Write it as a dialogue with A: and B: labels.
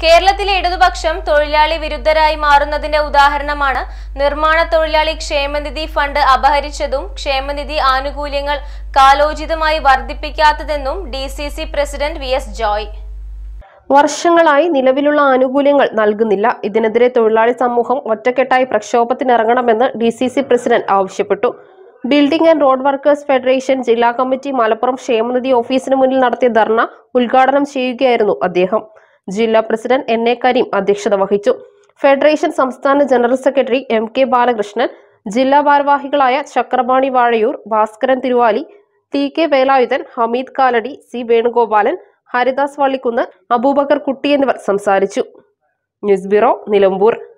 A: കേരളത്തിലെ ഇടതുപക്ഷം തൊഴിലാളി വിരുദ്ധരായി മാറുന്നതിന്റെ ഉദാഹരണമാണ് നിർമ്മാണ തൊഴിലാളി ക്ഷേമനിധി ഫണ്ട് അപഹരിച്ചതും ക്ഷേമനിധി ആനുകൂല്യങ്ങൾ കാലോചിതമായി വർദ്ധിപ്പിക്കാത്തതെന്നും D C C president V S Joy
B: വർഷങ്ങളായി നിലവിലുള്ള ആനുകൂല്യങ്ങൾ നൽകുന്നില്ല ഇതിനെതിരെ തൊഴിലാളി സമൂഹം ഒറ്റക്കെട്ടായി പ്രക്ഷോഭത്തിനിറങ്ങണമെന്ന് ഡി സി സി പ്രസിഡന്റ് ആവശ്യപ്പെട്ടു building and road workers federation ജില്ലാ കമ്മിറ്റി മലപ്പുറം ക്ഷേമനിധി ഓഫീസിന് മുന്നിൽ നടത്തിയ ധർണ ഉദ്ഘാടനം ചെയ്യുകയായിരുന്നു അദ്ദേഹം ജില്ലാ പ്രസിഡന്റ് എൻ എ കരീം അധ്യക്ഷത വഹിച്ചു ഫെഡറേഷൻ സംസ്ഥാന general secretary M K Balakrishnan ജില്ലാ ഭാരവാഹികളായ Chakrapani Vazhayoor Bhaskaran Thiruvali T K Velayudhan Hameed Kalady C Venugopalan Haridas Vallikkunnu Abubakar Kutty എന്നിവർ സംസാരിച്ചു ന്യൂസ് ബ്യൂറോ നിലമ്പൂർ